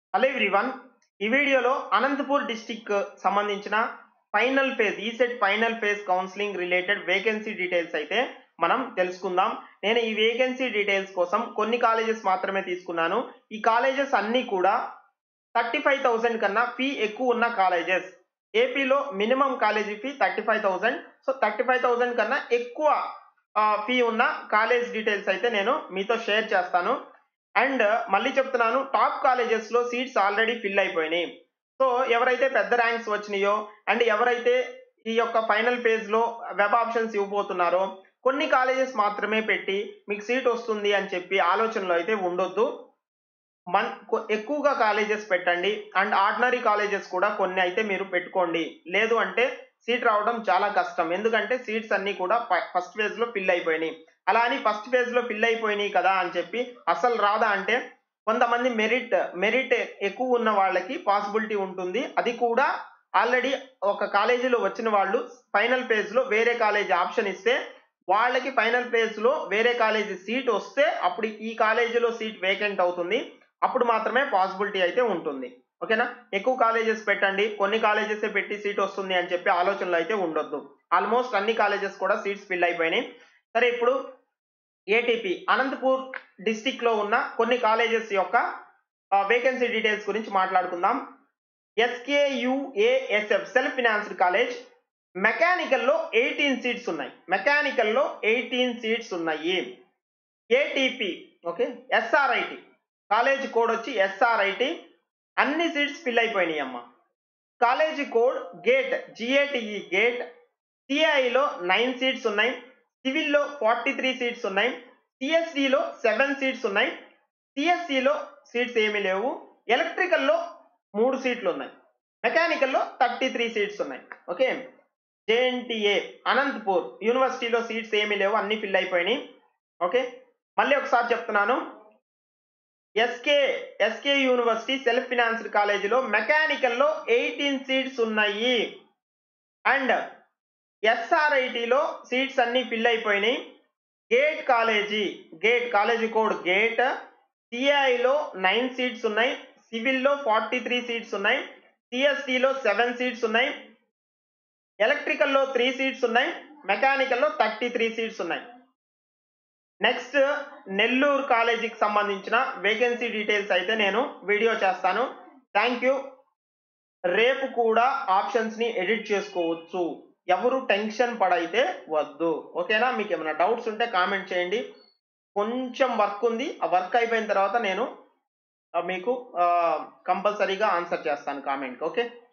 hello everyone ఈ వీడియోలో Anantapur district సంబంధించిన final phase ECET final phase counselling related vacancy details అయితే మనం తెలుసుకుందాం నేను ఈ వేకెన్సీ డీటెయిల్స్ కోసం కొన్ని కాలేజెస్ మాత్రమే తీసుకున్నాను ఈ కాలేజెస్ అన్నీ కూడా థర్టీ ఫైవ్ థౌసండ్ కన్నా ఫీ ఎక్కువ ఉన్న కాలేజెస్ ఏపీలో minimum college fee thirty five thousand so thirty five thousand కన్నా ఎక్కువ ఫీ ఉన్న కాలేజ్ డీటెయిల్స్ అయితే నేను మీతో షేర్ చేస్తాను అండ్ మళ్ళీ చెప్తున్నాను టాప్ కాలేజెస్ లో సీట్స్ ఆల్రెడీ ఫిల్ అయిపోయినాయి సో ఎవరైతే పెద్ద ర్యాంక్స్ వచ్చినాయో అండ్ ఎవరైతే ఈ యొక్క ఫైనల్ ఫేజ్ లో వెబ్ ఆప్షన్స్ ఇవ్వబోతున్నారో కొన్ని కాలేజెస్ మాత్రమే పెట్టి మీకు సీట్ వస్తుంది అని చెప్పి ఆలోచనలో అయితే ఉండొద్దు మన్ కొ- ఎక్కువగా కాలేజెస్ పెట్టండి అండ్ ఆర్డినరీ కాలేజెస్ కూడా కొన్ని అయితే మీరు పెట్టుకోండి లేదు అంటే సీట్ రావడం చాలా కష్టం ఎందుకంటే సీట్స్ అన్ని కూడా ఫస్ట్ ఫేజ్ లో ఫిల్ అయిపోయినాయి అలా అని ఫస్ట్ ఫేజ్ లో ఫిల్ అయిపోయినాయి కదా అని చెప్పి అసలు రాదా అంటే కొంతమంది మెరిట్ మెరిట్ ఎక్కువ ఉన్న వాళ్ళకి పాసిబిలిటీ ఉంటుంది అది కూడా ఆల్రెడీ ఒక కాలేజీలో వచ్చిన వాళ్ళు ఫైనల్ ఫేజ్ లో వేరే కాలేజీ ఆప్షన్ ఇస్తే వాళ్ళకి ఫైనల్ ఫేజ్ లో వేరే కాలేజీ సీట్ వస్తే అప్పుడు ఈ కాలేజీలో సీట్ వేకెంట్ అవుతుంది అప్పుడు మాత్రమే పాసిబిలిటీ అయితే ఉంటుంది ఓకేనా ఎక్కువ కాలేజెస్ పెట్టండి కొన్ని కాలేజెస్ పెట్టి సీట్ వస్తుంది అని చెప్పి ఆలోచనలు అయితే ఉండొద్దు ఆల్మోస్ట్ అన్ని కాలేజెస్ కూడా సీట్స్ ఫిల్ అయిపోయినాయి సరే ఇప్పుడు ఏటీపీ అనంతపూర్ డిస్టిక్ లో ఉన్న కొన్ని కాలేజెస్ యొక్క వేకెన్సీ డీటెయిల్స్ గురించి మాట్లాడుకుందాం SKUASF self financed college mechanical లో ఎయిటీన్ సీట్స్ ఉన్నాయి మెకానికల్ లో ఎయిటీన్ సీట్స్ ఉన్నాయి ATP okay SRIT college code వచ్చి ఎస్ఆర్ఐటి అన్ని సీట్స్ ఫిల్ అయిపోయినాయి అమ్మ college code GATE GATE GATE సిఐలో నైన్ సీట్స్ ఉన్నాయి సివిల్లో ఫార్టీ త్రీ సీట్స్ ఉన్నాయి సిఎస్సిలో సెవెన్ సీట్స్ ఉన్నాయి సిఎస్సిలో సీట్స్ ఏమీ లేవు ఎలక్ట్రికల్లో మూడు సీట్లు ఉన్నాయి మెకానికల్లో థర్టీ త్రీ సీట్స్ ఉన్నాయి ఓకే జేఎన్టీఏ అనంతపూర్ యూనివర్సిటీలో సీట్స్ ఏమీ లేవు అన్ని ఫిల్ అయిపోయినాయి ఓకే మళ్ళీ ఒకసారి చెప్తున్నాను SK SK university self financed కాలేజీలో మెకానికల్లో ఎయిటీన్ సీట్స్ ఉన్నాయి అండ్ ఎస్ఆర్ఐటిలో సీట్స్ అన్ని ఫిల్ అయిపోయినాయి GATE college GATE college code GATE సిఐలో నైన్ సీట్స్ ఉన్నాయి సివిల్లో ఫార్టీ త్రీ సీట్స్ ఉన్నాయి సిఎస్టిలో సెవెన్ సీట్స్ ఉన్నాయి ఎలక్ట్రికల్లో త్రీ సీట్స్ ఉన్నాయి మెకానికల్లో థర్టీ త్రీ సీట్స్ ఉన్నాయి నెక్స్ట్ నెల్లూరు కాలేజీకి సంబంధించిన వేకెన్సీ డీటెయిల్స్ అయితే నేను వీడియో చేస్తాను థ్యాంక్ యూ రేపు కూడా ఆప్షన్స్ ని ఎడిట్ చేసుకోవచ్చు ఎవరు టెన్షన్ పడైతే వద్దు ఓకేనా మీకు ఏమైనా డౌట్స్ ఉంటే కామెంట్ చేయండి కొంచెం వర్క్ ఉంది ఆ వర్క్ అయిపోయిన తర్వాత నేను ఆ, మీకు కంపల్సరీగా ఆన్సర్ చేస్తాను కామెంట్కి ఓకే